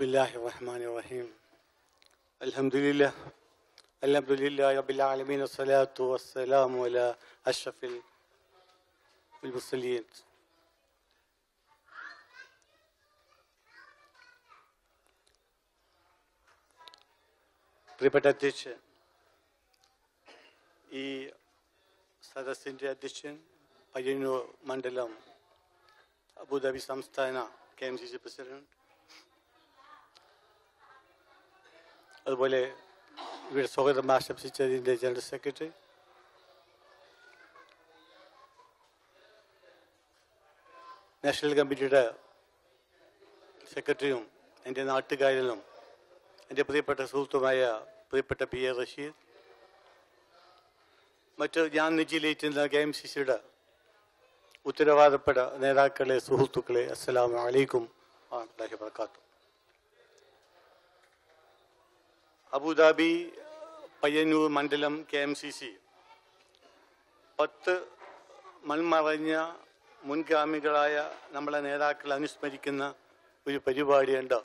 بسم الله الرحمن الرحيم الحمد لله الحمد لله رب العالمين والصلاة والسلام على أشرف المرسلين പ്രിയപ്പെട്ട അധ്യക്ഷൻ ഈ സദസ്സിൻ്റെ അധ്യക്ഷൻ പയ്യന്നൂർ മണ്ഡലം അബുദാബി സംസ്ഥാന K M C C president അതുപോലെ ഇവിടെ സ്വാഗതം ആശംസിച്ചതിൻ്റെ ജനറൽ സെക്രട്ടറി നാഷണൽ കമ്മിറ്റിയുടെ സെക്രട്ടറിയും എൻ്റെ നാട്ടുകാരനും എൻ്റെ പ്രിയപ്പെട്ട സുഹൃത്തുമായ പ്രിയപ്പെട്ട പി എ റഷീദ് മറ്റ് ഞാൻ നിശ്ചയിലേറ്റുന്ന കെ എം സി സിയുടെ ഉത്തരവാദപ്പെട്ട നേതാക്കളെ സുഹൃത്തുക്കളെ അസ്സലാമു അലൈക്കും വാഹമത്തുള്ളാഹി വബറകാതുഹു അബുദാബി പയ്യന്നൂർ മണ്ഡലം കെ എം സി സി പത്ത് മൺമറഞ്ഞ മുൻഗാമികളായ നമ്മളെ നേതാക്കളെ അനുസ്മരിക്കുന്ന ഒരു പരിപാടിയുണ്ട്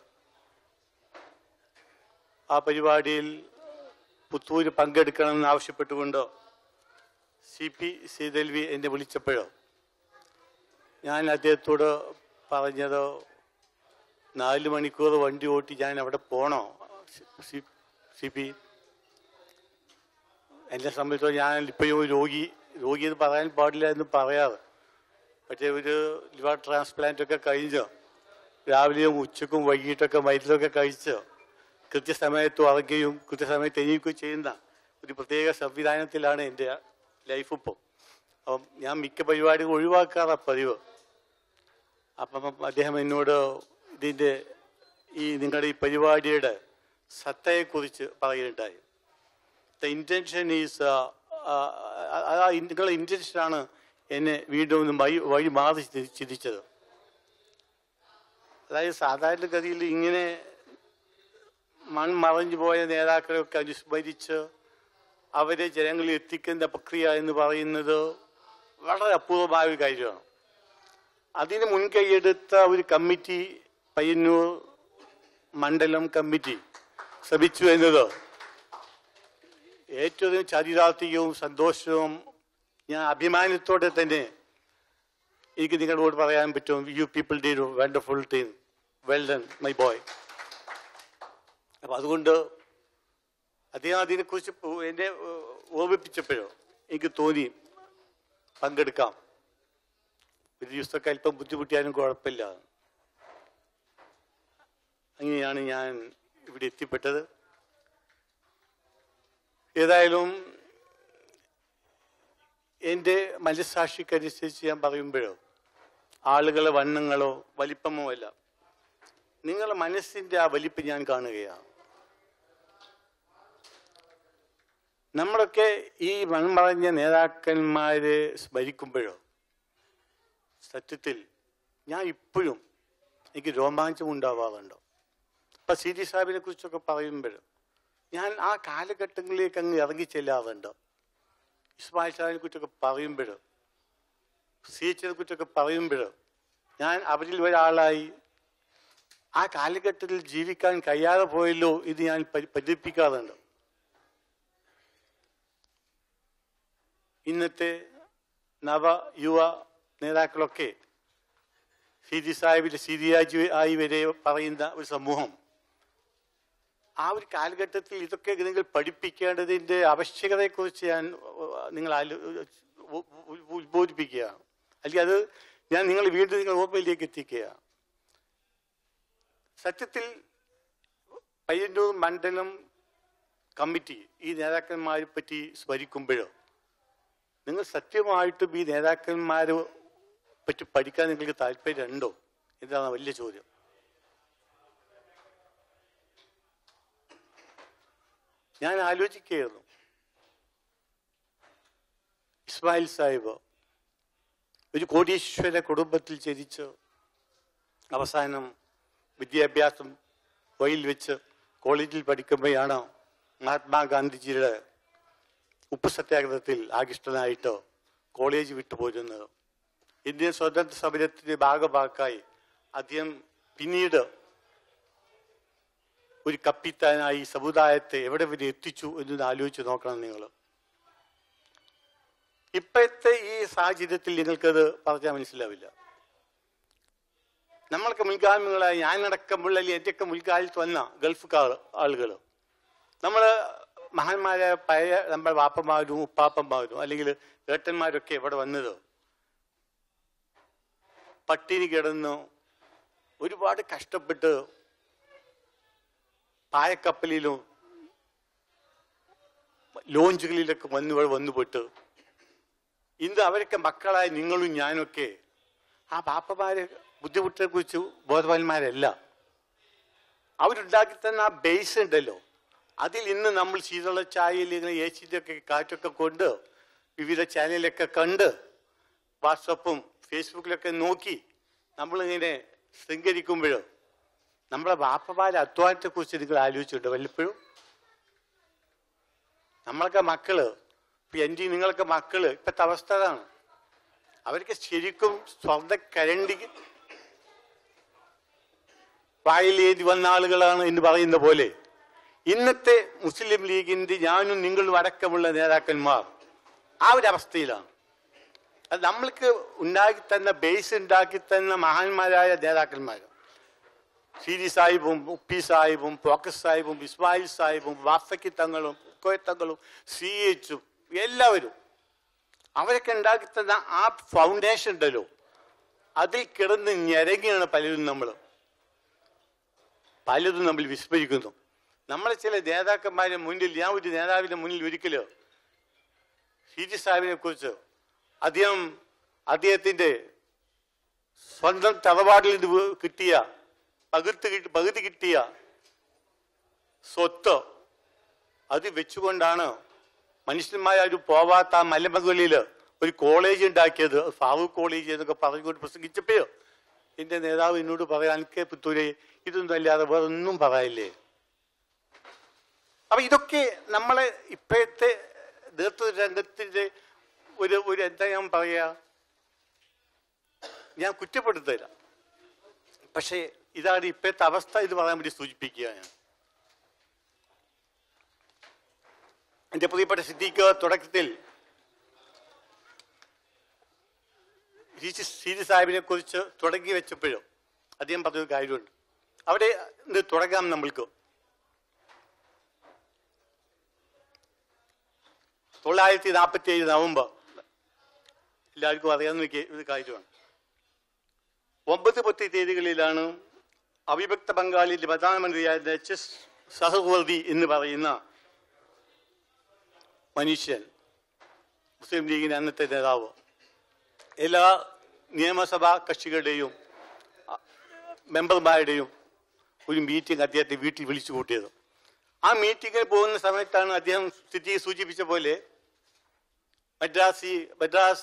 ആ പരിപാടിയിൽ പുത്തൂര് പങ്കെടുക്കണമെന്ന് ആവശ്യപ്പെട്ടുകൊണ്ട് സി പി സീതൽവി എന്നെ വിളിച്ചപ്പോഴോ ഞാൻ അദ്ദേഹത്തോട് പറഞ്ഞത് നാല് മണിക്കൂർ വണ്ടി ഓട്ടി ഞാൻ അവിടെ പോണോ സി സി പി എന്നെ സംബന്ധിച്ചോളം ഞാൻ ഇപ്പോഴും ഒരു രോഗി രോഗി എന്ന് പറയാൻ പാടില്ല എന്ന് പറയാറ് പക്ഷേ ഒരു ലിവർ ട്രാൻസ്പ്ലാന്റ് ഒക്കെ കഴിഞ്ഞ് രാവിലെയും ഉച്ചക്കും വൈകിട്ടൊക്കെ മരുന്നൊക്കെ കഴിച്ച് കൃത്യസമയത്ത് ഉറങ്ങുകയും കൃത്യസമയത്ത് എണീക്കുകയും ചെയ്യുന്ന ഒരു പ്രത്യേക സംവിധാനത്തിലാണ് എൻ്റെ ലൈഫ് ഇപ്പോൾ അപ്പം ഞാൻ മിക്ക പരിപാടികൾ ഒഴിവാക്കാറാ പതിവ് അപ്പം അദ്ദേഹം എന്നോട് ഇതിൻ്റെ ഈ നിങ്ങളുടെ ഈ പരിപാടിയുടെ സത്തയെക്കുറിച്ച് പറയുകയുണ്ടായി ദ ഇൻറ്റൻഷൻ ഈസ് ആ നിങ്ങളുടെ ഇൻറ്റൻഷനാണ് എന്നെ വീണ്ടും ഒന്ന് വഴി വഴി മാറി ചിന്തി- ചിന്തിച്ചത് അതായത് സാധാരണഗതിയിൽ ഇങ്ങനെ മൺമറഞ്ഞു പോയ നേതാക്കളെയൊക്കെ അനുസ്മരിച്ച് അവരെ ജനങ്ങളിൽ എത്തിക്കുന്ന പ്രക്രിയ എന്ന് പറയുന്നത് വളരെ അപൂർവമായ ഒരു കാര്യമാണ് അതിന് മുൻകൈയെടുത്ത ഒരു കമ്മിറ്റി പയ്യന്നൂർ മണ്ഡലം കമ്മിറ്റി ശ്രമിച്ചു എന്നത് ഏറ്റവും ചരിതാർത്ഥികവും സന്തോഷവും ഞാൻ അഭിമാനത്തോടെ തന്നെ എനിക്ക് നിങ്ങളോട് പറയാൻ പറ്റും you people the wonderful team well done my boy അപ്പം അതുകൊണ്ട് അദ്ദേഹം അതിനെക്കുറിച്ച് പോ- എന്നെ ഏഹ്, ഓർമ്മിപ്പിച്ചപ്പോഴോ എനിക്ക് തോന്നി പങ്കെടുക്കാം ഒരു ദിവസമൊക്കെ അല്പം ബുദ്ധിമുട്ടിയാലും കുഴപ്പമില്ല അങ്ങനെയാണ് ഞാൻ ഇവിടെ എത്തിപ്പെട്ടത് ഏതായാലും എൻ്റെ മനസ്സാക്ഷിക്കനുസരിച്ച് ഞാൻ പറയുമ്പോഴോ ആളുകളെ വണ്ണങ്ങളോ വലിപ്പമോ അല്ല നിങ്ങളുടെ മനസ്സിൻ്റെ ആ വലിപ്പം ഞാൻ കാണുകയാണ് നമ്മളൊക്കെ ഈ മൺമറഞ്ഞ നേതാക്കന്മാരെ സ്മരിക്കുമ്പോഴോ സത്യത്തിൽ ഞാൻ ഇപ്പോഴും എനിക്ക് രോമാഞ്ചം ഉണ്ടാവാറുണ്ട് ഇപ്പൊ സി ഡി സാഹിബിനെ കുറിച്ചൊക്കെ പറയുമ്പോഴും ഞാൻ ആ കാലഘട്ടങ്ങളിലേക്ക് അങ്ങ് ഇറങ്ങി ചെല്ലാറുണ്ട് ഇസ്മായിൽ സാഹിബിനെ കുറിച്ചൊക്കെ പറയുമ്പോഴും സി എച്ചിനെ കുറിച്ചൊക്കെ പറയുമ്പോഴും ഞാൻ അവരിൽ ഒരാളായി ആ കാലഘട്ടത്തിൽ ജീവിക്കാൻ കഴിയാതെ പോയല്ലോ ഇത് ഞാൻ പരി- പരിതപിക്കാറുണ്ട് ഇന്നത്തെ നവ യുവ നേതാക്കളൊക്കെ സിദി സാഹിബിന്റെ സിദിയാജി ആയി വരെ പറയുന്ന ഒരു സമൂഹം ആ ഒരു കാലഘട്ടത്തിൽ ഇതൊക്കെ നിങ്ങൾ പഠിപ്പിക്കേണ്ടതിന്റെ ആവശ്യകതയെക്കുറിച്ച് ഞാൻ നിങ്ങൾ ആലോ- ഉ- ഉ- ഉത്ബോധിപ്പിക്കുകയാണ് അല്ലെങ്കിൽ അത് ഞാൻ നിങ്ങൾ വീണ്ടും നിങ്ങൾ ഓർമ്മയിലേക്ക് എത്തിക്കുക സത്യത്തിൽ പയ്യന്നൂർ മണ്ഡലം കമ്മിറ്റി ഈ നേതാക്കന്മാരെ പറ്റി സ്മരിക്കുമ്പോഴോ നിങ്ങൾ സത്യമായിട്ടും ഈ നേതാക്കന്മാരെ പറ്റി പഠിക്കാൻ നിങ്ങൾക്ക് താല്പര്യമുണ്ടോ ഇതാണ് വലിയ ചോദ്യം ഞാൻ ആലോചിക്കുകയായിരുന്നു ഇസ്മായിൽ സാഹിബ് ഒരു കോടീശ്വര കുടുംബത്തിൽ ജനിച്ച് അവസാനം വിദ്യാഭ്യാസം വഴിയിൽ വെച്ച് കോളേജിൽ പഠിക്കുമ്പോഴാണ് മഹാത്മാഗാന്ധിജിയുടെ ഉപ്പ് സത്യാഗ്രഹത്തിൽ ആകൃഷ്ടനായിട്ട് കോളേജ് വിട്ടുപോരുന്നത് ഇന്ത്യൻ സ്വാതന്ത്ര്യ സമരത്തിന്റെ ഭാഗഭാക്കായി അദ്ദേഹം പിന്നീട് ഒരു കപ്പിത്താനായി സമുദായത്തെ എവിടെ വരെ എത്തിച്ചു എന്നൊന്ന് ആലോചിച്ച് നോക്കണം നിങ്ങൾ ഇപ്പോഴത്തെ ഈ സാഹചര്യത്തിൽ നിങ്ങൾക്കത് പറഞ്ഞാൽ മനസ്സിലാവില്ല നമ്മൾക്ക് മുൻഗാമികളായി ഞാനടക്കമുള്ള അല്ലെങ്കിൽ എൻ്റെയൊക്കെ മുൻകാലത്ത് വന്ന ഗൾഫുകാർ ആളുകൾ നമ്മൾ മഹാന്മാരായ പഴയ നമ്മുടെ വാപ്പന്മാരും ഉപ്പാപ്പന്മാരും അല്ലെങ്കിൽ ഏട്ടന്മാരൊക്കെ ഇവിടെ വന്നത് പട്ടിണി കിടന്നു ഒരുപാട് കഷ്ടപ്പെട്ട് പായക്കപ്പലിലും ലോഞ്ചുകളിലൊക്കെ വന്നു ഇവിടെ വന്നുപെട്ട് ഇന്ന് അവരൊക്കെ മക്കളായ നിങ്ങളും ഞാനൊക്കെ ആ പാപ്പമാരെ ബുദ്ധിമുട്ടിനെ കുറിച്ച് ബോധവാന്മാരല്ല അവരുണ്ടാക്കി തന്ന ആ ബേസ് ഉണ്ടല്ലോ അതിൽ ഇന്ന് നമ്മൾ ശീതള ചായയിൽ ഇങ്ങനെ എ സിൻ്റെ കാറ്റൊക്കെ കൊണ്ട് വിവിധ ചാനലൊക്കെ കണ്ട് വാട്സപ്പും ഫേസ്ബുക്കിലൊക്കെ നോക്കി നമ്മളിങ്ങനെ ശൃംഖരിക്കുമ്പോൾ നമ്മളെ വാപ്പമാരെ അധ്വാനത്തെക്കുറിച്ച് നിങ്ങൾ ആലോചിച്ചിട്ടുണ്ടോ വല്ലപ്പോഴും നമ്മളൊക്കെ മക്കള് ഇപ്പൊ എൻ്റെ നിങ്ങളൊക്കെ മക്കള് ഇപ്പത്തെ അവസ്ഥ അതാണ് അവർക്ക് ശരിക്കും സ്വന്തം കരണ്ടി വായിലേന്തി വന്ന ആളുകളാണ് എന്ന് പറയുന്ന പോലെ ഇന്നത്തെ മുസ്ലിം ലീഗിന്റെ ഞാനും നിങ്ങളും അടക്കമുള്ള നേതാക്കന്മാർ ആ ഒരു അവസ്ഥയിലാണ് അത് നമ്മൾക്ക് ഉണ്ടാക്കി തന്ന ബേസ് ഉണ്ടാക്കി തന്ന മഹാന്മാരായ നേതാക്കന്മാർ സീരി സാഹിബും ഉപ്പി സാഹിബും പോക്കസ് സാഹിബും ഇസ്മായിൽ സാഹിബും വാഫക്കി തങ്ങളും കോയത്തങ്ങളും സി എച്ചും എല്ലാവരും അവരൊക്കെ ഉണ്ടാക്കി തന്ന ആ ഫൗണ്ടേഷൻ ഉണ്ടല്ലോ അതിൽ കിടന്ന് ഞരങ്ങിയാണ് പലരും നമ്മൾ പലതും നമ്മൾ വിസ്മരിക്കുന്നു നമ്മളെ ചില നേതാക്കന്മാരുടെ മുന്നിൽ ഞാൻ ഒരു നേതാവിന്റെ മുന്നിൽ ഒരിക്കലോ സീജി സാഹിബിനെ കുറിച്ച് അദ്ദേഹം അദ്ദേഹത്തിന്റെ സ്വന്തം തറവാടിൽ നിന്ന് വേ- കിട്ടിയ പകുത്ത് കിട്ടി പകുതി കിട്ടിയ സ്വത്ത് അത് വെച്ചുകൊണ്ടാണ് മനുഷ്യന്മാരും പോവാത്ത ആ മലമുകളിൽ ഒരു കോളേജ് ഉണ്ടാക്കിയത് ഫാറൂഖ് കോളേജ് എന്നൊക്കെ പറഞ്ഞുകൊണ്ട് പ്രസംഗിച്ചപ്പോഴോ എന്റെ നേതാവ് എന്നോട് പറയാൻ എനിക്ക് പുത്തൂരെ ഇതൊന്നും അല്ലാതെ വേറെ ഒന്നും പറയില്ലേ അപ്പൊ ഇതൊക്കെ നമ്മളെ ഇപ്പോഴത്തെ നേതൃത്വ രംഗത്തിന്റെ ഒരു ഒരു എന്താ ഞാൻ പറയാ ഞാൻ കുറ്റപ്പെടുത്തില്ല പക്ഷേ ഇതാണ് ഇപ്പോഴത്തെ അവസ്ഥ ഇത് പറയാൻ വേണ്ടി സൂചിപ്പിക്കുക ഞാൻ എന്റെ പ്രിയപ്പെട്ട സിദ്ദീഖ് തുടക്കത്തിൽ സീരി സാഹിബിനെ കുറിച്ച് തുടങ്ങി വെച്ചപ്പോഴും അദ്ദേഹം പറഞ്ഞൊരു കാര്യമുണ്ട് അവിടെ ഇത് തുടങ്ങാം നമ്മൾക്ക് തൊള്ളായിരത്തി നാൽപ്പത്തി ഏഴ് നവംബർ എല്ലാവർക്കും അറിയാവുന്ന ഒരു കേ- ഒരു കാര്യമാണ് ഒമ്പത് പത്ത് തീയതികളിലാണ് അവിഭക്ത ബംഗാളിന്റെ പ്രധാനമന്ത്രിയായ എച്ച് എസ് സഹവർദി എന്ന് പറയുന്ന മനുഷ്യൻ മുസ്ലിം ലീഗിന്റെ അന്നത്തെ നേതാവ് എല്ലാ നിയമസഭാ കക്ഷികളുടെയും അ- മെമ്പർമാരുടെയും ഒരു മീറ്റിംഗ് അദ്ദേഹത്തെ വീട്ടിൽ വിളിച്ചു കൂട്ടിയത് ആ മീറ്റിങ്ങിൽ പോകുന്ന സമയത്താണ് അദ്ദേഹം സ്ഥിതി സൂചിപ്പിച്ച പോലെ മദ്രാസി മദ്രാസ്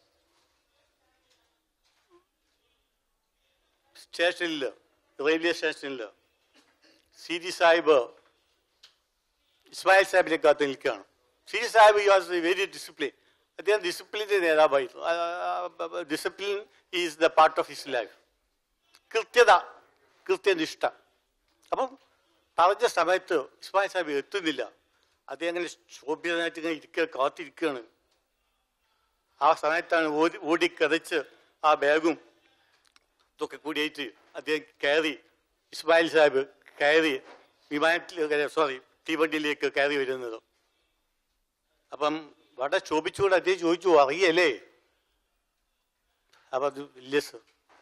സ്റ്റേഷനിൽ റെയിൽവേ സ്റ്റേഷനിൽ സി ഡി സാഹിബ് ഇസ്മായിൽ സാഹിബിനെ കാത്ത് നിൽക്കുകയാണ് C D Sahib you was very discipline അദ്ദേഹം ഡിസിപ്ലിൻ്റെ നേതാവായിരുന്നു discipline is the part of his life കൃത്യത കൃത്യനിഷ്ഠ അപ്പം പറഞ്ഞ സമയത്ത് ഇസ്മായിൽ സാഹിബ് എത്തുന്നില്ല അദ്ദേഹം അങ്ങനെ ശോഭ്യനായിട്ട് ഇങ്ങനെ ഇരിക്കുക കാത്തിരിക്കുകയാണ് ആ സമയത്താണ് ഓടി ഓടിക്കതച്ച് ആ ബാഗും ഇതൊക്കെ കൂടിയായിട്ട് അദ്ദേഹം കയറി ഇസ്മായിൽ സാഹിബ് കയറി വിമാനത്തിൽ സോറി തീവണ്ടിയിലേക്ക് കയറി വരുന്നത് അപ്പം വളരെ ശോഭിച്ചുകൊണ്ട് അദ്ദേഹം ചോദിച്ചു അറിയല്ലേ അപ്പൊ അത് ഇല്ല സർ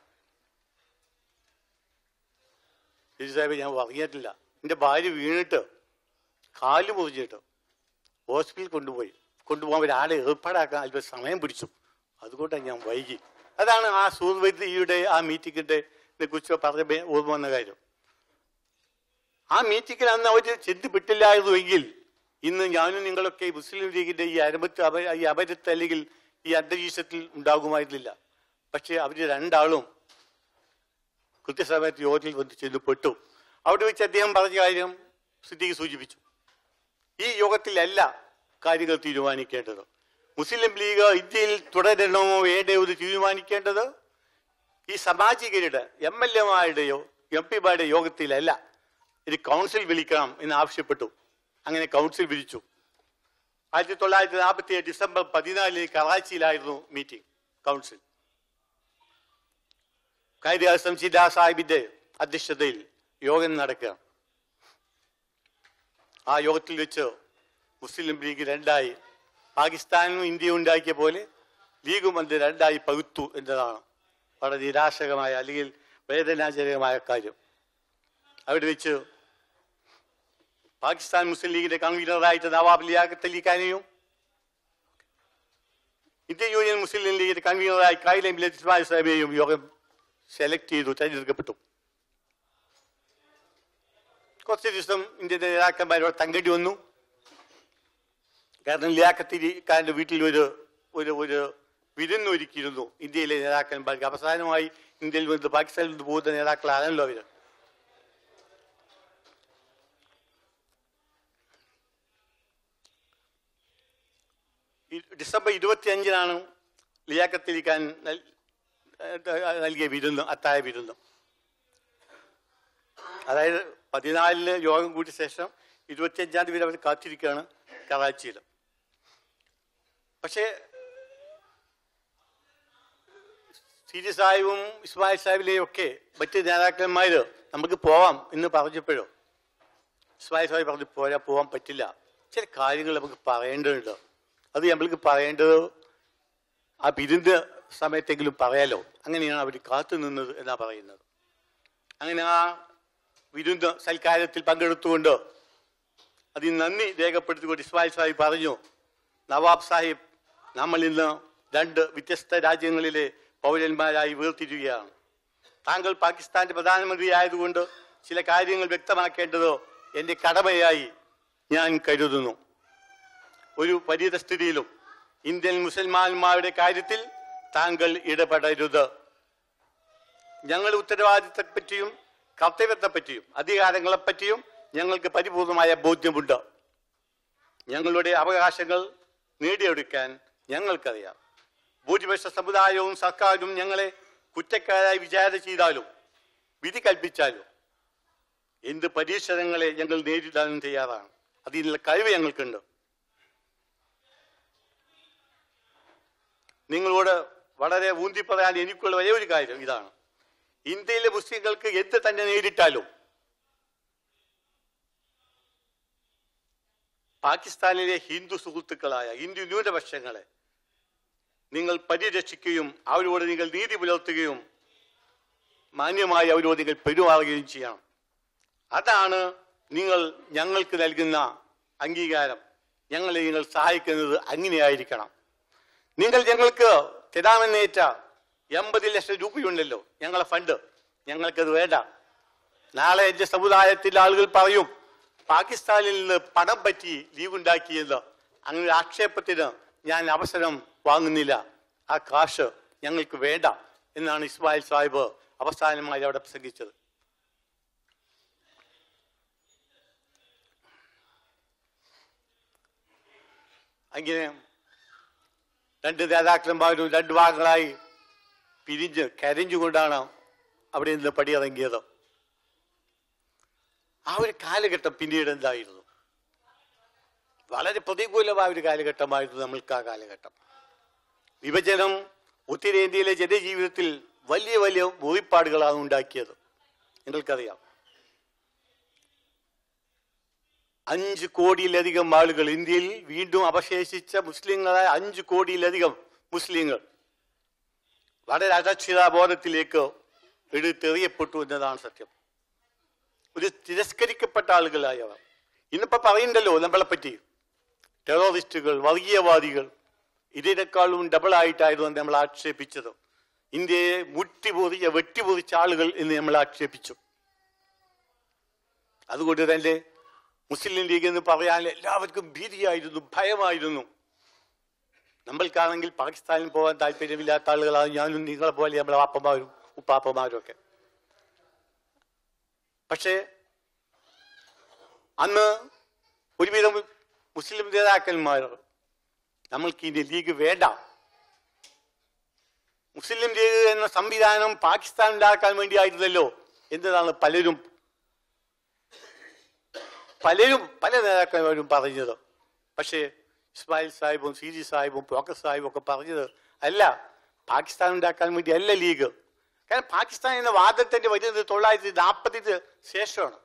ശരി സാഹിബ് ഞാൻ അറിഞ്ഞിട്ടില്ല എൻ്റെ ഭാര്യ വീണിട്ട് കാല് മുറിഞ്ഞിട്ട് ഹോസ്പിറ്റലിൽ കൊണ്ടുപോയി കൊണ്ടുപോകാൻ ഒരാളെ ഏർപ്പാടാക്കാൻ അല്പം സമയം പിടിച്ചു അതുകൊണ്ടാണ് ഞാൻ വൈകി അതാണ് ആ സൂർവൈദ്യയുടെ ആ മീറ്റിങ്ങിന്റെ കുറിച്ച് പറഞ്ഞ ഓർമ്മ വന്ന കാര്യം ആ മീറ്റിങ്ങിൽ അന്ന് അവർ ചിന്തപ്പെട്ടില്ലായിരുന്നുവെങ്കിൽ ഇന്ന് ഞാനും നിങ്ങളൊക്കെ ഈ മുസ്ലിം ലീഗിന്റെ ഈ അരമത്ത് അപ ഈ അപരത്ത് അല്ലെങ്കിൽ ഈ അന്തരീക്ഷത്തിൽ ഉണ്ടാകുമായിരുന്നില്ല പക്ഷെ അവർ രണ്ടാളും കൃത്യസമയത്ത് യോഗത്തിൽ വന്ന് ചെന്ന് പെട്ടു അവിടെ വെച്ച് അദ്ദേഹം പറഞ്ഞ കാര്യം സ്ഥിതിക്ക് സൂചിപ്പിച്ചു ഈ യോഗത്തിലല്ല കാര്യങ്ങൾ തീരുമാനിക്കേണ്ടത് മുസ്ലിം ലീഗ് ഇന്ത്യയിൽ തുടരണമോ വേണ്ടയോ എന്ന് തീരുമാനിക്കേണ്ടത് ഈ സാമാജികരുടെ എം എൽ എമാരുടെയോ എം പിമാരുടെ യോഗത്തിലല്ല ഒരു കൗൺസിൽ വിളിക്കണം എന്ന് ആവശ്യപ്പെട്ടു അങ്ങനെ കൗൺസിൽ വിളിച്ചു ആയിരത്തി തൊള്ളായിരത്തി നാൽപ്പത്തി ഏഴ് ഡിസംബർ പതിനാലിന് കറാച്ചിയിലായിരുന്നു മീറ്റിംഗ് കൗൺസിൽ കാര്യം അസം സിദാ സാഹിബിന്റെ അധ്യക്ഷതയിൽ യോഗം നടക്കുക ആ യോഗത്തിൽ വെച്ച് മുസ്ലിം ലീഗ് രണ്ടായി പാകിസ്ഥാനും ഇന്ത്യയും ഉണ്ടാക്കിയ പോലെ ലീഗും അത് രണ്ടായി പകുത്തു എന്നതാണ് വളരെ നിരാശകമായ അല്ലെങ്കിൽ വേദനാജനകമായ കാര്യം അവിടെ വെച്ച് പാകിസ്ഥാൻ മുസ്ലിം ലീഗിന്റെ കൺവീനറായിട്ട് നവാബ് ലിയാഖത്ത് അലി ഖാനെയും ഇന്ത്യൻ യൂണിയൻ മുസ്ലിം ലീഗിന്റെ കൺവീനറായി കായിലെ ഇസ്മായിൽ സാഹിബിനെയും യോഗം സെലക്ട് ചെയ്തു തെരഞ്ഞെടുക്കപ്പെട്ടു കുറച്ച് ദിവസം ഇന്ത്യൻ നേതാക്കന്മാരോട് തങ്കടി വന്നു കാരണം ലിയാഖത്ത് ഖാന്റെ വീട്ടിൽ ഒരു ഒരു ഒരു വിരുന്നൊരുക്കിയിരുന്നു ഇന്ത്യയിലെ നേതാക്കന്മാർക്ക് അവസാനമായി ഇന്ത്യയിൽ നിന്ന് പാകിസ്ഥാനിൽ നിന്ന് പോകുന്ന നേതാക്കളാണല്ലോ അവര് ഈ- ഡിസംബർ ഇരുപത്തി അഞ്ചിനാണ് ലിയാഖത്ത് ഖാൻ നൽ- ഏഹ് നൽകിയ വിരുന്ന് അത്തായ വിരുന്ന് അതായത് പതിനാലിന് യോഗം കൂട്ടിയ ശേഷം ഇരുപത്തിയഞ്ചാം തീയതി അവർ കാത്തിരിക്കുകയാണ് കറാച്ചിയിൽ പക്ഷേ സിരി സാഹിബും ഇസ്മായിൽ സാഹിബിലെയും ഒക്കെ മറ്റ് നേതാക്കന്മാര് നമുക്ക് പോവാം എന്ന് പറഞ്ഞപ്പോഴോ ഇസ്മായിൽ സാഹിബ് പറഞ്ഞു പോരാ പോവാൻ പറ്റില്ല ചില കാര്യങ്ങൾ നമുക്ക് പറയേണ്ടതുണ്ട് അത് നമ്മൾക്ക് പറയേണ്ടത് ആ വിരുന്ന് സമയത്തെങ്കിലും പറയാലോ അങ്ങനെയാണ് അവർ കാത്തു നിന്നത് എന്നാ പറയുന്നത് അങ്ങനെ ആ വിരുന്ന് സൽക്കാരത്തിൽ പങ്കെടുത്തുകൊണ്ട് അതിന് നന്ദി രേഖപ്പെടുത്തിക്കൊണ്ട് ഇസ്മായിൽ സാഹിബ് പറഞ്ഞു നവാബ് സാഹിബ് നമ്മൾ ഇന്ന് രണ്ട് വ്യത്യസ്ത രാജ്യങ്ങളിലെ പൗരന്മാരായി വേർതിരിക്കുകയാണ് താങ്കൾ പാകിസ്ഥാന്റെ പ്രധാനമന്ത്രി ആയതുകൊണ്ട് ചില കാര്യങ്ങൾ വ്യക്തമാക്കേണ്ടത് എൻ്റെ കടമയായി ഞാൻ കരുതുന്നു ഒരു പരിതസ്ഥിതിയിലും ഇന്ത്യൻ മുസൽമാന്മാരുടെ കാര്യത്തിൽ താങ്കൾ ഇടപെടരുത് ഞങ്ങളുടെ ഉത്തരവാദിത്തത്തെപ്പറ്റിയും കർത്തവ്യത്തെപ്പറ്റിയും അധികാരങ്ങളെപ്പറ്റിയും ഞങ്ങൾക്ക് പരിപൂർണമായ ബോധ്യമുണ്ട് ഞങ്ങളുടെ അവകാശങ്ങൾ നേടിയെടുക്കാൻ ഞങ്ങൾക്കറിയാം ഭൂരിപക്ഷ സമുദായവും സർക്കാരും ഞങ്ങളെ കുറ്റക്കാരായി വിചാരണ ചെയ്താലും വിധി കൽപ്പിച്ചാലും എന്ത് പരീക്ഷണങ്ങളെ ഞങ്ങൾ നേരിടാനും തയ്യാറാണ് അതിനുള്ള കഴിവ് ഞങ്ങൾക്കുണ്ട് നിങ്ങളോട് വളരെ ഊന്തി പറയാൻ എനിക്കുള്ള ഒരേ ഒരു കാര്യം ഇതാണ് ഇന്ത്യയിലെ മുസ്ലിങ്ങൾക്ക് എന്ത് തന്നെ നേരിട്ടാലും പാകിസ്ഥാനിലെ ഹിന്ദു സുഹൃത്തുക്കളായ ഹിന്ദു ന്യൂനപക്ഷങ്ങളെ നിങ്ങൾ പരിരക്ഷിക്കുകയും അവരോട് നിങ്ങൾ നീതി പുലർത്തുകയും മാന്യമായി അവരോട് നിങ്ങൾ പെരുമാറുകയും ചെയ്യണം അതാണ് നിങ്ങൾ ഞങ്ങൾക്ക് നൽകുന്ന അംഗീകാരം ഞങ്ങളെ നിങ്ങൾ സഹായിക്കുന്നത് അങ്ങനെയായിരിക്കണം നിങ്ങൾ ഞങ്ങൾക്ക് തരാമെന്നേറ്റ എൺപത് ലക്ഷം രൂപയുണ്ടല്ലോ ഞങ്ങളെ ഫണ്ട് ഞങ്ങൾക്കത് വേണ്ട നാളെ എന്റെ സമുദായത്തിലെ ആളുകൾ പറയും പാകിസ്ഥാനിൽ നിന്ന് പണം പറ്റി ലീവ് ഉണ്ടാക്കിയെന്ന് അങ്ങനെ ഒരു ആക്ഷേപത്തിന് ഞാൻ അവസരം വാങ്ങുന്നില്ല ആ കാശ് ഞങ്ങൾക്ക് വേണ്ട എന്നാണ് ഇസ്മായിൽ സാഹിബ് അവസാനമായി അവിടെ പ്രസംഗിച്ചത് അങ്ങനെ രണ്ട് നേതാക്കന്മാരും രണ്ട് ഭാഗങ്ങളായി പിരിഞ്ഞ് കരഞ്ഞുകൊണ്ടാണ് അവിടെ നിന്ന് പടിയിറങ്ങിയത് ആ ഒരു കാലഘട്ടം പിന്നീട് എന്തായിരുന്നു വളരെ പ്രതികൂലമായ ഒരു കാലഘട്ടമായിരുന്നു നമ്മൾക്ക് ആ കാലഘട്ടം വിഭജനം ഉത്തരേന്ത്യയിലെ ജനജീവിതത്തിൽ വലിയ വലിയ മുറിപ്പാടുകളാണ് ഉണ്ടാക്കിയത് നിങ്ങൾക്കറിയാം അഞ്ച് കോടിയിലധികം ആളുകൾ ഇന്ത്യയിൽ വീണ്ടും അവശേഷിച്ച മുസ്ലിങ്ങളായ അഞ്ച് കോടിയിലധികം മുസ്ലിങ്ങൾ വളരെ അരക്ഷിതാബോധത്തിലേക്ക് എടുത്തെറിയപ്പെട്ടു എന്നതാണ് സത്യം ഒരു തിരസ്കരിക്കപ്പെട്ട ആളുകളായവർ ഇന്നിപ്പോ പറയുണ്ടല്ലോ നമ്മളെ പറ്റി ടെററിസ്റ്റുകൾ വർഗീയവാദികൾ ഇതിനേക്കാളും ഡബിൾ ആയിട്ടായിരുന്നു നമ്മൾ ആക്ഷേപിച്ചത് ഇന്ത്യയെ മുട്ടിപൊറിയ വെട്ടിപൊറിച്ച ആളുകൾ എന്ന് നമ്മൾ ആക്ഷേപിച്ചു അതുകൊണ്ട് തന്നെ മുസ്ലിം ലീഗ് എന്ന് പറയാൻ എല്ലാവർക്കും ഭീതിയായിരുന്നു ഭയമായിരുന്നു നമ്മൾക്കാണെങ്കിൽ പാകിസ്ഥാനിൽ പോകാൻ താല്പര്യമില്ലാത്ത ആളുകളാണ് ഞാനും നിങ്ങളെ പോലെ നമ്മളെ വാപ്പമാരും ഉപ്പാപ്പമാരും ഒക്കെ പക്ഷേ അന്ന് ഒരുവിധം മുസ്ലിം നേതാക്കന്മാർ നമ്മൾക്ക് ഇനി ലീഗ് വേണ്ട മുസ്ലിം ലീഗ് എന്ന സംവിധാനം പാകിസ്ഥാൻ ഉണ്ടാക്കാൻ വേണ്ടിയായിരുന്നല്ലോ എന്നതാണ് പലരും പലരും പല നേതാക്കന്മാരും പറഞ്ഞത് പക്ഷേ ഇസ്മായിൽ സാഹിബും സി ജി സാഹിബും പോക്കസ് സാഹിബും ഒക്കെ പറഞ്ഞത് അല്ല പാകിസ്ഥാൻ ഉണ്ടാക്കാൻ വേണ്ടി അല്ല ലീഗ് കാരണം പാകിസ്ഥാൻ എന്ന വാദത്തിന്റെ വരുന്നത് തൊള്ളായിരത്തി നാൽപ്പതിന് ശേഷമാണ്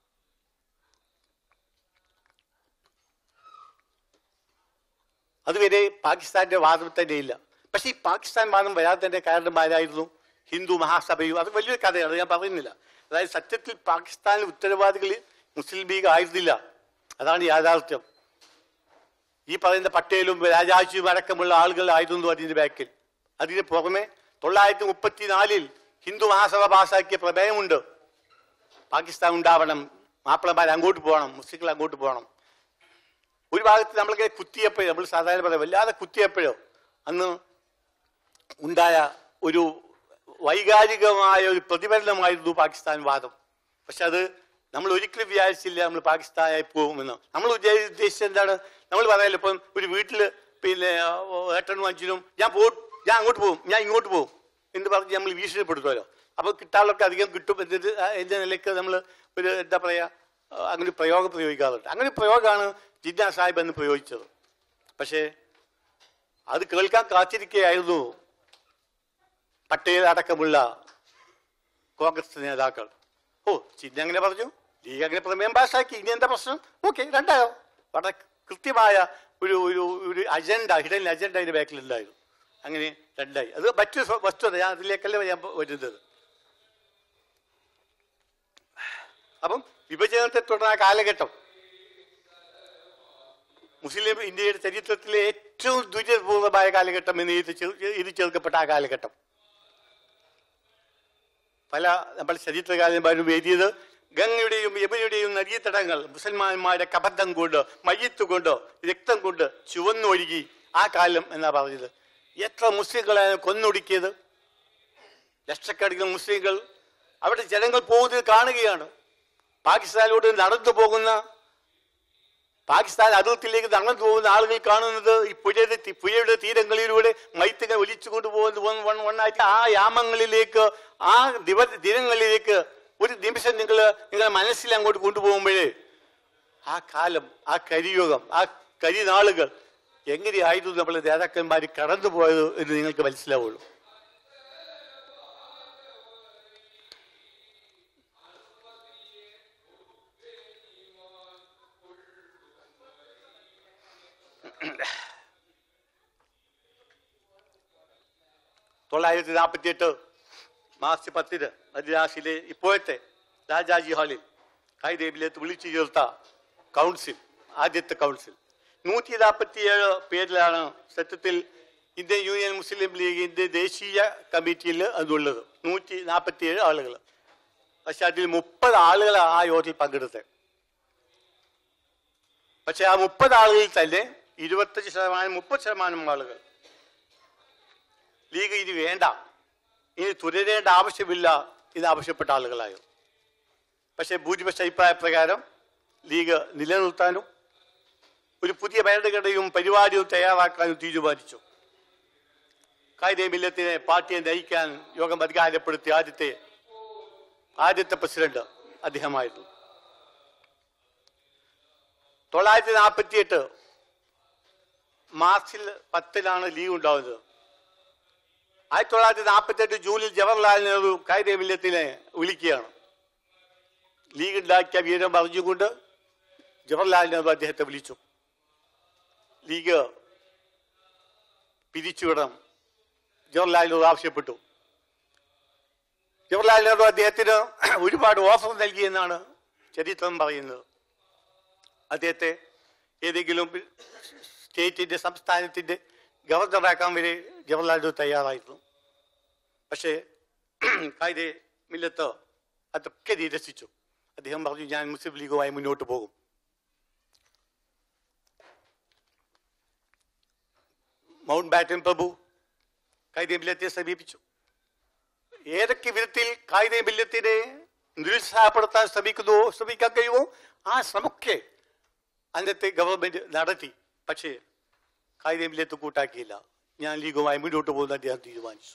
അതുവരെ പാകിസ്ഥാന്റെ വാദം തന്നെ ഇല്ല പക്ഷേ ഈ പാകിസ്ഥാൻ വാദം വരാത്തതിന്റെ കാരണന്മാരായിരുന്നു ഹിന്ദു മഹാസഭയും അത് വലിയൊരു കഥയാണ് അത് ഞാൻ പറയുന്നില്ല അതായത് സത്യത്തിൽ പാകിസ്ഥാനിൽ ഉത്തരവാദികളിൽ മുസ്ലിം ലീഗ് ആയിരുന്നില്ല അതാണ് യാഥാർത്ഥ്യം ഈ പറയുന്ന പട്ടേലും രാജാജിയും അടക്കമുള്ള ആളുകളായിരുന്നു അതിന്റെ ബാക്കിൽ അതിന് പുറമെ തൊള്ളായിരത്തി മുപ്പത്തിനാലിൽ ഹിന്ദു മഹാസഭ പാസാക്കിയ പ്രമേയമുണ്ട് പാകിസ്ഥാൻ ഉണ്ടാവണം മാപ്പിളമാർ അങ്ങോട്ട് പോകണം മുസ്ലിങ്ങൾ അങ്ങോട്ട് പോകണം ഒരു ഭാഗത്ത് നമ്മളിങ്ങനെ കുത്തിയപ്പോഴോ നമ്മൾ സാധാരണ പറയാം വല്ലാതെ കുത്തിയപ്പോഴോ അന്ന് ഉണ്ടായ ഒരു വൈകാരികമായ ഒരു പ്രതിഫലനമായിരുന്നു പാകിസ്ഥാൻ വാദം പക്ഷെ അത് നമ്മൾ ഒരിക്കലും വിചാരിച്ചില്ല നമ്മൾ പാകിസ്ഥാനായി പോകുമെന്ന് നമ്മൾ ഉദ്ദേശ- ഉദ്ദേശിച്ചത് എന്താണ് നമ്മൾ പറയാലോ ഇപ്പം ഒരു വീട്ടിൽ പിന്നെ ആ, ഏട്ടനും അഞ്ചിനും ഞാൻ പോ ഞാൻ അങ്ങോട്ട് പോകും ഞാൻ ഇങ്ങോട്ട് പോകും എന്ന് പറഞ്ഞ് നമ്മൾ ഭീഷണിപ്പെടുത്തുമല്ലോ അപ്പോൾ കിട്ടാളൊക്കെ അധികം കിട്ടും എന്നിട്ട് ആ, എന്ന നിലയ്ക്ക് നമ്മൾ ഒരു എന്താ പറയുക ആ, അങ്ങനെ ഒരു പ്രയോഗം പ്രയോഗിക്കാറുണ്ട് അങ്ങനെ ഒരു പ്രയോഗമാണ് ജിന്ന സാഹിബ് എന്ന് പ്രയോഗിച്ചത് പക്ഷേ അത് കേൾക്കാൻ കാത്തിരിക്കുകയായിരുന്നു പട്ടേൽ അടക്കമുള്ള കോൺഗ്രസ് നേതാക്കൾ ഓ ചിഹ്ന അങ്ങനെ പറഞ്ഞു ലീഗ് അങ്ങനെ പ്രമേയം പാസ്സാക്കി ഇനി എന്താ പ്രശ്നം ഓക്കെ രണ്ടായോ വളരെ കൃത്യമായ ഒരു ഒരു ഒരു അജണ്ട ഹിഡൻ അജണ്ട അതിന്റെ ബാക്കിൽ ഉണ്ടായിരുന്നു അങ്ങനെ രണ്ടായി അത് മറ്റൊരു സ്വ- വസ്തുത ഞാൻ അതിലേക്കല്ല ഞാൻ വരുന്നത് അപ്പം വിഭജനത്തെ തുടർന്ന ആ കാലഘട്ടം മുസ്ലിം ഇന്ത്യയുടെ ചരിത്രത്തിലെ ഏറ്റവും ദുരിതപൂർവമായ കാലഘട്ടം എന്ന് ഇത് ചെ- ഇത് ചേർക്കപ്പെട്ട ആ കാലഘട്ടം പല നമ്മൾ ചരിത്രകാരന്മാരും എഴുതിയത് ഗംഗയുടെയും യമുനയുടെയും നദീതടങ്ങൾ മുസൽമാന്മാരുടെ കബദ്ധം കൊണ്ട് മയ്യത്ത് കൊണ്ട് രക്തം കൊണ്ട് ചുവന്നൊഴുകി ആ കാലം എന്നാ പറഞ്ഞത് എത്ര മുസ്ലിങ്ങളാണ് കൊന്നൊടുക്കിയത് ലക്ഷക്കണക്കിന് മുസ്ലിങ്ങൾ അവിടെ ജനങ്ങൾ പോകുന്നത് കാണുകയാണ് പാകിസ്ഥാനിലൂടെ നടന്നു പോകുന്ന പാകിസ്ഥാൻ അതിർത്തിയിലേക്ക് നടന്നു പോകുന്ന ആളുകൾ കാണുന്നത് ഈ പുഴയുടെ തി- പുഴയുടെ തീരങ്ങളിലൂടെ മൈത്തുകൾ ഒലിച്ചു കൊണ്ടുപോകുന്ന വൺ- വൺ- വണ്ണായിട്ട് ആ യാമങ്ങളിലേക്ക് ആ ദിവ ദിനങ്ങളിലേക്ക് ഒരു നിമിഷം നിങ്ങൾ നിങ്ങളുടെ മനസ്സിൽ അങ്ങോട്ട് കൊണ്ടുപോകുമ്പോഴേ ആ കാലം ആ കരിയുഗം ആ കരിനാളുകൾ എങ്ങനെയായിരുന്നു നമ്മൾ നേതാക്കന്മാർ കടന്നുപോയത് എന്ന് നിങ്ങൾക്ക് മനസ്സിലാവുള്ളൂ തൊള്ളായിരത്തി നാൽപ്പത്തി എട്ട് മാർച്ച് പത്തിന് മദ്രാസിലെ ഇപ്പോഴത്തെ രാജാജി ഹാളിൽ കൈദേവിലേക്ക് വിളിച്ചു ചേർത്ത കൗൺസിൽ ആദ്യത്തെ കൗൺസിൽ നൂറ്റി നാൽപ്പത്തിയേഴ് പേരിലാണ് സത്യത്തിൽ ഇന്ത്യൻ യൂണിയൻ മുസ്ലിം ലീഗിന്റെ ദേശീയ കമ്മിറ്റിയിൽ അതുള്ളത് നൂറ്റി നാൽപ്പത്തിയേഴ് ആളുകൾ പക്ഷെ അതിൽ മുപ്പത് ആളുകളാണ് ആ യോഗത്തിൽ പങ്കെടുത്തത് പക്ഷെ ആ മുപ്പത് ആളുകളിൽ തന്നെ ഇരുപത്തഞ്ച് ശതമാനം മുപ്പത് ശതമാനം ആളുകൾ ലീഗ് ഇനി വേണ്ട ഇനി തുടരേണ്ട ആവശ്യമില്ല എന്ന് ആവശ്യപ്പെട്ട ആളുകളായിരുന്നു പക്ഷേ ഭൂരിപക്ഷ അഭിപ്രായ പ്രകാരം ലീഗ് നിലനിർത്താനും ഒരു പുതിയ ഭരണഘടനയും പരിപാടിയും തയ്യാറാക്കാനും തീരുമാനിച്ചു കായികമില്ലത്തിനെ പാർട്ടിയെ നയിക്കാൻ യോഗം അധികാരപ്പെടുത്തിയ ആദ്യത്തെ ആദ്യത്തെ പ്രസിഡന്റ് അദ്ദേഹമായിരുന്നു തൊള്ളായിരത്തി നാൽപ്പത്തി എട്ട് മാർച്ചിൽ പത്തിലാണ് ലീഗ് ഉണ്ടാവുന്നത് ആയിരത്തി തൊള്ളായിരത്തി നാൽപ്പത്തി എട്ട് ജൂണിൽ ജവഹർലാൽ നെഹ്റു കായികമില്ലത്തിനെ വിളിക്കുകയാണ് ലീഗ് ഉണ്ടാക്കിയ വീരം പറഞ്ഞുകൊണ്ട് ജവഹർലാൽ നെഹ്റു അദ്ദേഹത്തെ വിളിച്ചു ലീഗ് പിരിച്ചുവിടണം ജവഹർലാൽ നെഹ്റു ആവശ്യപ്പെട്ടു ജവഹർലാൽ നെഹ്റു അദ്ദേഹത്തിന് ഒരുപാട് ഓഫർ നൽകിയെന്നാണ് ചരിത്രം പറയുന്നത് അദ്ദേഹത്തെ ഏതെങ്കിലും സ്റ്റേറ്റിന്റെ സംസ്ഥാനത്തിന്റെ ഗവർണറാക്കാൻ വരെ ജവഹർലാൽ നെഹ്റു തയ്യാറായിരുന്നു പക്ഷേ കായിക മില്ലത്ത് അതൊക്കെ നിരസിച്ചു അദ്ദേഹം പറഞ്ഞു ഞാൻ മുസ്ലിം ലീഗുമായി മുന്നോട്ട് പോകും മൗണ്ട് ബാറ്റൻ പ്രഭു കായിക മില്ലത്തെ സമീപിച്ചു ഏതൊക്കെ വിധത്തിൽ കായിക മില്ലത്തിനെ നിരുത്സാഹപ്പെടുത്താൻ ശ്രമിക്കുന്നുവോ ശ്രമിക്കാൻ കഴിയുമോ ആ ശ്രമമൊക്കെ അന്നത്തെ ഗവൺമെന്റ് നടത്തി പക്ഷേ കായിക മില്ലത്ത് കൂട്ടാക്കിയില്ല ഞാൻ ലീഗുമായി മുന്നോട്ട് പോകുന്ന അദ്ദേഹം തീരുമാനിച്ചു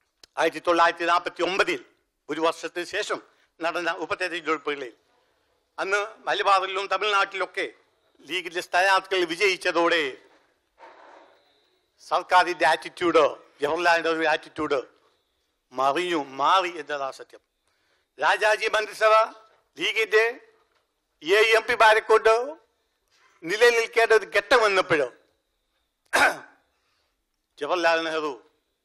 ആയിരത്തി തൊള്ളായിരത്തി നാൽപ്പത്തി ഒമ്പതിൽ ഒരു വർഷത്തിന് ശേഷം നടന്ന ഉപതെരഞ്ഞെടുപ്പുകളിൽ അന്ന് മലബാറിലും തമിഴ്നാട്ടിലൊക്കെ ലീഗിന്റെ സ്ഥാനാർത്ഥികൾ വിജയിച്ചതോടെ സർക്കാരിന്റെ ആറ്റിറ്റ്യൂഡ് ജവഹർലാലിന്റെ ഒരു ആറ്റിറ്റ്യൂഡ് മറിഞ്ഞു മാറി എന്നതാ സത്യം രാജാജി മന്ത്രിസഭ ലീഗിന്റെ എ എം പിമാരെ കൊണ്ട് നിലനിൽക്കേണ്ട ഒരു ഘട്ടം വന്നപ്പോഴോ ജവഹർലാൽ നെഹ്റു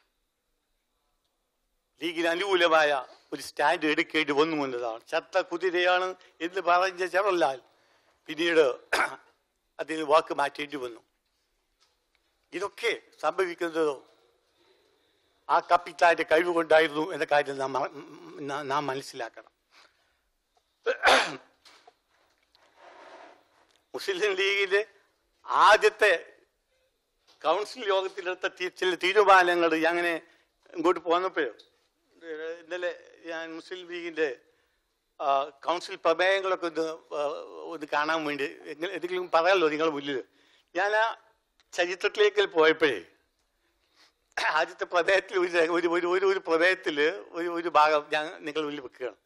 ലീഗിന് അനുകൂലമായ ഒരു സ്റ്റാൻഡ് എടുക്കേണ്ടി വന്നു എന്നതാണ് ചത്ത കുതിരയാണ് എന്ന് പറഞ്ഞ ജവഹർലാൽ പിന്നീട് അതിന് വാക്ക് മാറ്റേണ്ടി വന്നു ഇതൊക്കെ സംഭവിക്കുന്നത് ആ കപ്പിത്താന്റെ കഴിവ് കൊണ്ടായിരുന്നു എന്ന കാര്യം നാം മ- നാം- നാം മനസ്സിലാക്കണം മുസ്ലിം ലീഗിന്റെ ആദ്യത്തെ കൗൺസിൽ യോഗത്തിലെടുത്ത തി- ചില തീരുമാനങ്ങൾ അങ്ങനെ ഇങ്ങോട്ട് പോന്നപ്പോഴും ഇന്നലെ ഞാൻ മുസ്ലിം ലീഗിന്റെ ആ, കൗൺസിൽ പ്രമേയങ്ങളൊക്കെ ഒന്ന് ആ, ഒന്ന് കാണാൻ വേണ്ടി എങ്ങനെ- എന്തെങ്കിലും പറയാമല്ലോ നിങ്ങളുടെ മുന്നിൽ ഞാൻ ആ ചരിത്രത്തിലേക്ക് പോയപ്പോഴേ ആദ്യത്തെ പ്രമേയത്തിൽ ഒരു രംഗം- ഒരു ഒരു ഒരു ഒരു പ്രമേയത്തിൽ ഒരു ഒരു ഭാഗം ഞാൻ നിങ്ങളുടെ മുന്നിൽ വെക്കുകയാണ്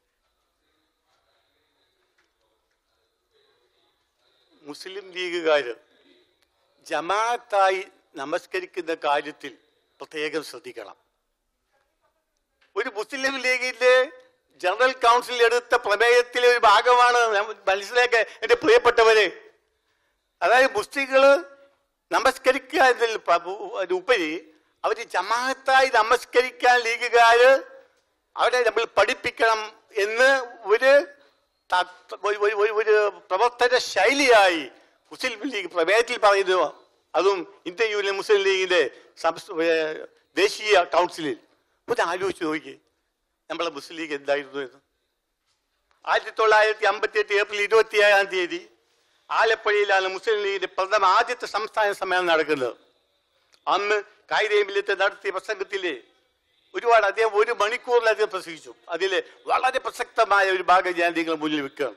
മുസ്ലിം ലീഗുകാര് ജമാഅത്തായി നമസ്കരിക്കുന്ന കാര്യത്തിൽ പ്രത്യേകം ശ്രദ്ധിക്കണം ഒരു മുസ്ലിം ലീഗിന്റെ ജനറൽ കൗൺസിൽ എടുത്ത പ്രമേയത്തിലെ ഒരു ഭാഗമാണ് ഞാൻ മനസ്സിലാക്കുക എന്റെ പ്രിയപ്പെട്ടവരെ അതായത് മുസ്ലിങ്ങള് നമസ്കരിക്കുക എന്നതിൽ പ- അതിനുപരി അവര് ജമാഅത്തായി നമസ്കരിക്കാൻ ലീഗുകാര് അവരെ നമ്മൾ പഠിപ്പിക്കണം എന്ന് ഒരു തത്വ- ഒരു- ഒരു- ഒരു- ഒരു പ്രവർത്തന ശൈലിയായി മുസ്ലിം ലീഗ് പ്രമേയത്തിൽ പറയുന്നു അതും ഇന്ത്യൻ യൂണിയൻ മുസ്ലിം ലീഗിന്റെ സംസ്ഥ- ഏ, ദേശീയ കൗൺസിലിൽ ഒന്ന് ആലോചിച്ച് നോക്കി നമ്മളെ മുസ്ലിം ലീഗ് എന്തായിരുന്നു എന്ന് ആയിരത്തി തൊള്ളായിരത്തി അമ്പത്തി എട്ട് ഏപ്രിൽ ഇരുപത്തി ഏഴാം തീയതി ആലപ്പുഴയിലാണ് മുസ്ലിം ലീഗിന്റെ പ്രഥമ ആദ്യത്തെ സംസ്ഥാന സമ്മേളനം നടക്കുന്നത് അന്ന് കായികമില്ലത്ത് നടത്തിയ പ്രസംഗത്തിലെ ഒരുപാട് അദ്ദേഹം ഒരു മണിക്കൂറിലധികം പ്രസംഗിച്ചു അതിൽ വളരെ പ്രസക്തമായ ഒരു ഭാഗം ഞാൻ നിങ്ങൾ മുന്നിൽ വെക്കുകയാണ്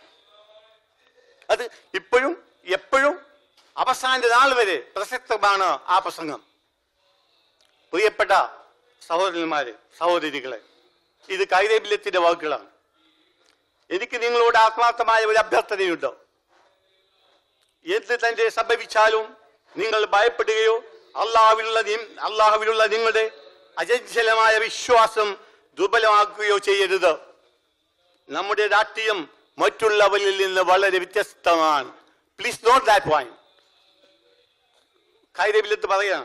അത് ഇപ്പോഴും എപ്പോഴും അവസാന നാൾ വരെ പ്രസക്തമാണ് ആ പ്രസംഗം പ്രിയപ്പെട്ട സഹോദരന്മാരെ സഹോദരികളെ ഇത് കൈരേബിലത്തിന്റെ വാക്കുകളാണ് എനിക്ക് നിങ്ങളോട് ആത്മാർത്ഥമായ ഒരു അഭ്യർത്ഥനയുണ്ട് എന്ത് തന്നെ സംഭവിച്ചാലും നിങ്ങൾ ഭയപ്പെടുകയോ അള്ളാഹുവിലുള്ള നി- അള്ളാഹുവിലുള്ള നിങ്ങളുടെ അചഞ്ചലമായ വിശ്വാസം ദുർബലമാക്കുകയോ ചെയ്യരുത് നമ്മുടെ രാഷ്ട്രീയം മറ്റുള്ളവരിൽ നിന്ന് വളരെ വ്യത്യസ്തമാണ് പ്ലീസ് നോട്ട് ദാറ്റ് പോയിന്റ് കൈരവിലത്ത് പറയാം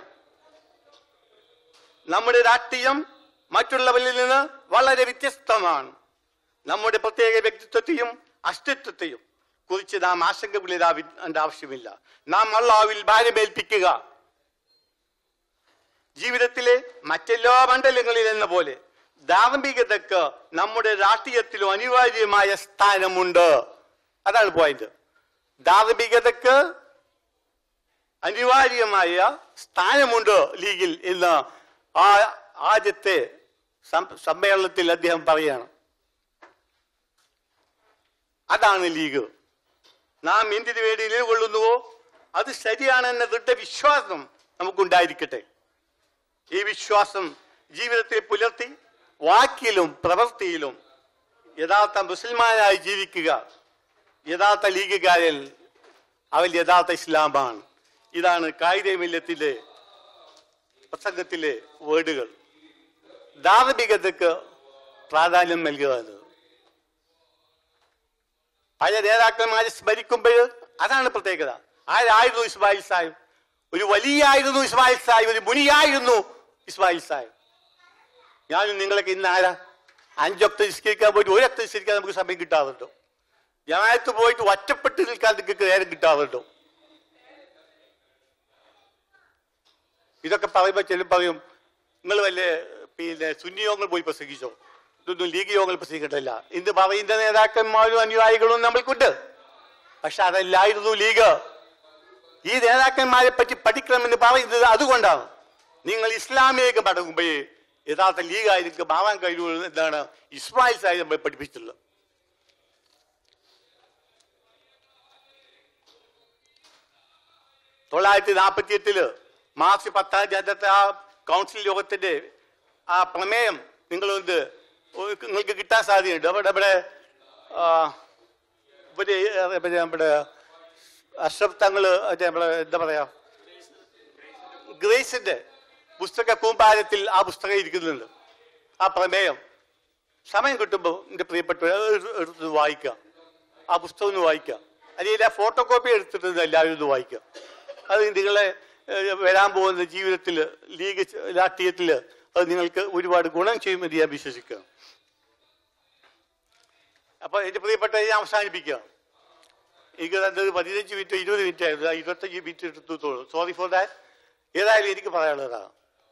നമ്മുടെ രാഷ്ട്രീയം മറ്റുള്ളവരിൽ നിന്ന് വളരെ വ്യത്യസ്തമാണ് നമ്മുടെ പ്രത്യേക വ്യക്തിത്വത്തെയും അസ്തിത്വത്തെയും കുറിച്ച് നാം ആശങ്കപ്പെടേണ്ട ആവശ്യമില്ല നാം അള്ളാവിൽ ഭാരമേൽപ്പിക്കുക ജീവിതത്തിലെ മറ്റെല്ലാ മണ്ഡലങ്ങളിൽ എന്ന പോലെ ധാർമ്മികതക്ക് നമ്മുടെ രാഷ്ട്രീയത്തിലും അനിവാര്യമായ സ്ഥാനമുണ്ട് അതാണ് പോയിന്റ് ധാർമ്മികതക്ക് അനിവാര്യമായ സ്ഥാനമുണ്ട് ലീഗിൽ എന്ന് ആ ആദ്യത്തെ സം- സമ്മേളനത്തിൽ അദ്ദേഹം പറയാണ് അതാണ് ലീഗ് നാം എന്തിനു വേണ്ടി നിലകൊള്ളുന്നുവോ അത് ശരിയാണെന്ന ദൃഢവിശ്വാസം നമുക്കുണ്ടായിരിക്കട്ടെ ഈ വിശ്വാസം ജീവിതത്തെ പുലർത്തി വാക്കിലും പ്രവൃത്തിയിലും യഥാർത്ഥ മുസൽമാനായി ജീവിക്കുക യഥാർത്ഥ ലീഗുകാരൻ അവൻ യഥാർത്ഥ ഇസ്ലാമാണ് ഇതാണ് കായികമില്ലത്തിലെ പ്രസംഗത്തിലെ വേർഡുകൾ ധാർമ്മികതയ്ക്ക് പ്രാധാന്യം നൽകുക എന്നത് പല നേതാക്കന്മാരെ സ്മരിക്കുമ്പോൾ അതാണ് പ്രത്യേകത ആരായിരുന്നു ഇസ്മായിൽ സാഹിബ് ഒരു വലിയായിരുന്നു ഇസ്മായിൽ സാഹിബ് ഒരു മുനിയായിരുന്നു ഇസ്മായിൽ സാഹിബ് ഞാനും നിങ്ങളൊക്കെ ഇന്ന് ആരാ അഞ്ചൊക്ത നിസ്കരിക്കാൻ പോയിട്ട് ഒരൊക്ത നിസ്കരിക്കാൻ നമുക്ക് സമയം കിട്ടാറുണ്ടോ ജമായത്ത് പോയിട്ട് ഒറ്റപ്പെട്ട് നിൽക്കാൻ നിങ്ങൾക്ക് നേരം കിട്ടാറുണ്ടോ ഇതൊക്കെ പറയുമ്പോൾ ചിലർ പറയും നിങ്ങൾ വല്ല പിന്നെ സുന്നി യോഗങ്ങൾ പോയി പ്രസംഗിച്ചോ ഇതൊന്നും ലീഗ് യോഗങ്ങൾ പ്രസംഗിക്കട്ടില്ല ഇന്ന് പറയുന്ന നേതാക്കന്മാരും അനുയായികളും നമ്മൾക്കുണ്ട് പക്ഷെ അതല്ലായിരുന്നു ലീഗ് ഈ നേതാക്കന്മാരെ പറ്റി പഠിക്കണമെന്ന് പറയുന്നത് അതുകൊണ്ടാണ് നിങ്ങൾ ഇസ്ലാമിലേക്ക് മടങ്ങുമ്പോഴേ യഥാർത്ഥ ലീഗായി നിങ്ങൾക്ക് മാറാൻ കഴിയുള്ളൂ എന്നാണ് ഇസ്മായിൽ സാഹിബ് നമ്മളെ പഠിപ്പിച്ചിട്ടുള്ളത് തൊള്ളായിരത്തി നാൽപ്പത്തി എട്ടില് മാർച്ച് പത്താം തീയതി അന്നത്തെ ആ കൗൺസിൽ യോഗത്തിന്റെ ആ പ്രമേയം നിങ്ങളൊന്ന് നിങ്ങൾക്ക് കിട്ടാൻ സാധ്യതയുണ്ട് അവിടെ ഇവിടെ ആ, ഇവര് പിന്നെ നമ്മുടെ അഷ്റഫ് തങ്ങള് മറ്റേ നമ്മളെ എന്താ പറയാ ഗ്രേസിന്റെ പുസ്തക കൂമ്പാരത്തിൽ ആ പുസ്തകം ഇരിക്കുന്നുണ്ട് ആ പ്രമേയം സമയം കിട്ടുമ്പോൾ എൻ്റെ പ്രിയപ്പെട്ട എടുത്ത് വായിക്കുക ആ പുസ്തകം ഒന്ന് വായിക്കുക അല്ലെങ്കിൽ ആ ഫോട്ടോ കോപ്പി എടുത്തിട്ട് എല്ലാവരും ഒന്ന് വായിക്കുക അത് നിങ്ങളെ ഏഹ്, വരാൻ പോകുന്ന ജീവിതത്തിൽ ലീഗ് രാഷ്ട്രീയത്തിൽ അത് നിങ്ങൾക്ക് ഒരുപാട് ഗുണം ചെയ്യുമെന്ന് ഞാൻ വിശ്വസിക്കുക അപ്പൊ എൻ്റെ പ്രിയപ്പെട്ട ഞാൻ അവസാനിപ്പിക്കുക എനിക്ക് തന്നത് പതിനഞ്ച് മിനിറ്റ് ഇരുപത് മിനിറ്റ് ആയിരുന്നു ആ ഇരുപത്തഞ്ച് മിനിറ്റ് എടുത്തോളൂ സോറി ഫോർ ദാറ്റ് ഏതായാലും എനിക്ക് പറയാനുള്ളതാണ്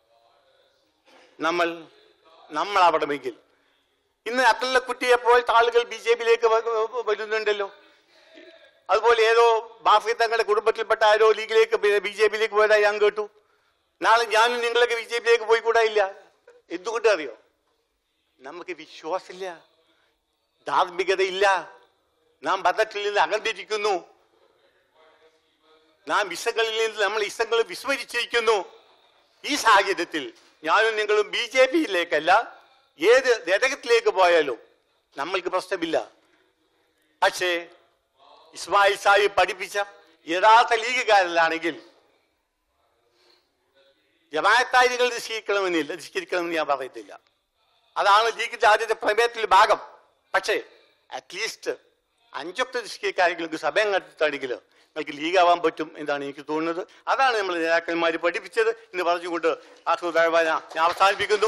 നമ്മൾ നമ്മളാവണമെങ്കിൽ ഇന്ന് അക്കലിലെ കുട്ടിയെ പോലത്തെ ആളുകൾ ബി ജെ പിയിലേക്ക് വരുന്നുണ്ടല്ലോ അതുപോലെ ഏതോ ബാഫി തങ്ങളുടെ കുടുംബത്തിൽപ്പെട്ട ആരോ ലീഗിലേക്ക് ബി ജെ പിയിലേക്ക് പോയതായി ഞാൻ കേട്ടു നാളെ ഞാനും നിങ്ങളൊക്കെ ബി ജെ പിയിലേക്ക് പോയി കൂടാ ഇല്ല എന്തുകൊണ്ട് അറിയോ നമുക്ക് വിശ്വാസമില്ല ധാർമ്മികതയില്ല നാം മതത്തിൽ നിന്ന് അകന്നിരിക്കുന്നു നാം ഇസങ്ങളിൽ നിന്ന് നമ്മൾ ഇസങ്ങൾ വിസ്മരിച്ചിരിക്കുന്നു ഈ സാഹചര്യത്തിൽ ഞാനും നിങ്ങളും ബി ജെ പിയിലേക്കല്ല ഏത് ഘടകത്തിലേക്ക് പോയാലും നമ്മൾക്ക് പ്രശ്നമില്ല പക്ഷേ ഇസ്മായിൽ സാഹിബ് പഠിപ്പിച്ച യഥാർത്ഥ ലീഗുകാരനാണെങ്കിൽ ജമായത്തായി നിങ്ങൾ നിശ്ചയിക്കണമെന്നില്ല നിശ്ചയിക്കണമെന്ന് ഞാൻ പറയുന്നില്ല അതാണ് ലീഗിന്റെ ആദ്യത്തെ പ്രമേയത്തിൽ ഭാഗം പക്ഷേ അറ്റ്ലീസ്റ്റ് അഞ്ചൊക്കെ നിശ്ചയിക്കാരെങ്കിലും സമയം കണ്ടെത്താണെങ്കിൽ നിങ്ങൾക്ക് ലീഗാവാൻ പറ്റും എന്നാണ് എനിക്ക് തോന്നുന്നത് അതാണ് നമ്മൾ നേതാക്കന്മാർ പഠിപ്പിച്ചത് എന്ന് പറഞ്ഞുകൊണ്ട് ആ സുധാരണ ഞാൻ അവസാനിപ്പിക്കുന്നു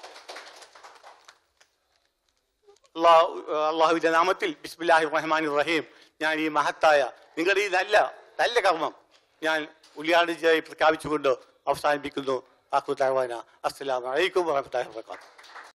അള്ളാഹു അള്ളാഹുവിന്റെ നാമത്തിൽ ബിസ്മില്ലാഹി റഹ്മാൻ റഹീം ഞാൻ ഈ മഹത്തായ നിങ്ങളുടെ ഈ നല്ല നല്ല കർമ്മം ഞാൻ ഉള്ളിയാടിച്ചായി പ്രഖ്യാപിച്ചുകൊണ്ട് അവസാനിപ്പിക്കുന്നു അസ്സലാമു അലൈക്കും വറഹ്മത്തുള്ളാഹി വബറകാതുഹു